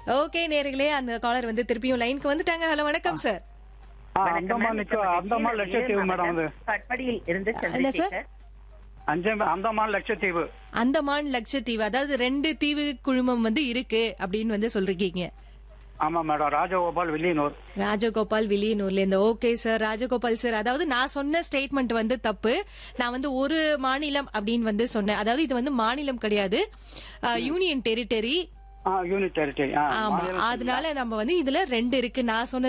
Okay நேர்களே அந்த collar வந்து திருப்பியும் லைனுக்கு வந்துட்டாங்க ஹலோ வணக்கம் சார் ஆ, வணக்கம் அந்தமான் மேம். நிக்க- அந்தமான் லட்சத்தீவு மேடம் அது கட்படியில் இருந்து என்ன சார்? சந்திரசேகர் அஞ்சு அந்தமான் லட்சத்தீவு அந்தமான் லட்சத்தீவு அதாவது ரெண்டு தீவு குழுமம் வந்து இருக்கு அப்படின்னு வந்து சொல்றீங்க ஆமா மேடம் ராஜகோபால் வில்லியனூர் ராஜகோபால் வில்லியனூர்ல இருந்து ஓகே சார் ராஜகோபால் சார் அதாவது நான் சொன்ன ஸ்டேட்மெண்ட் வந்து தப்பு நான் வந்து ஒரு மாநிலம் அப்படின்னு வந்து சொன்னேன் அதாவது இது வந்து மாநிலம் கிடையாது யூனியன் டெரிட்டரி ஆ யூனிட் டெரிட்டரி ஆ ஆமா மாநிலம் அதனால நம்ம வந்து இதுல ரெண்டு இருக்கு நான் சொன்ன